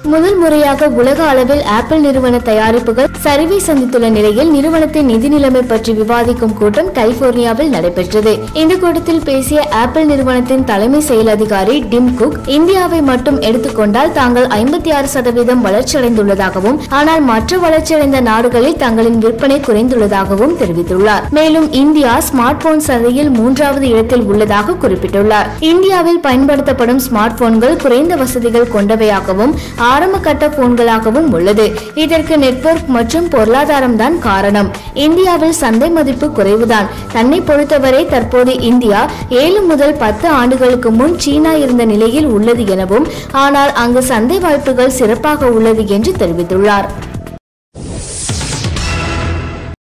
முதல் முறையாக உலக அளவில் ஆப்பிள் நிறுவன தயாரிப்புகள் சரிவை சந்தித்துள்ள நிலையில் நிறுவனத்தின் நிதி நிலைமை பற்றி விவாதிக்கும் கூட்டம் கலிபோர்னியாவில் நடைபெற்றது இந்த கூட்டத்தில் பேசிய ஆப்பிள் நிறுவனத்தின் தலைமை செயல் அதிகாரி டிம் குக் இந்தியாவை மட்டும் எடுத்துக்கொண்டால் தாங்கள் ஐம்பத்தி ஆறு சதவீதம் வளர்ச்சியடைந்துள்ளதாகவும் ஆனால் மற்ற வளர்ச்சியடைந்த நாடுகளில் தங்களின் விற்பனை குறைந்துள்ளதாகவும் தெரிவித்துள்ளார் மேலும் இந்தியா ஸ்மார்ட் போன் சந்தையில் மூன்றாவது இடத்தில் உள்ளதாக குறிப்பிட்டுள்ளார் இந்தியாவில் பயன்படுத்தப்படும் ஸ்மார்ட் போன்கள் குறைந்த வசதிகள் கொண்டவையாகவும் ஆரம்ப கட்ட போன்களாகவும் உள்ளது இதற்கு நெட்வொர்க் மற்றும் பொருளாதாரம் தான் காரணம் இந்தியாவில் சந்தை மதிப்பு குறைவுதான் தன்னை பொறுத்தவரை தற்போது இந்தியா ஏழு முதல் பத்து ஆண்டுகளுக்கு முன் சீனா இருந்த நிலையில் உள்ளது எனவும் ஆனால் அங்கு சந்தை வாய்ப்புகள் சிறப்பாக உள்ளது என்று தெரிவித்துள்ளார்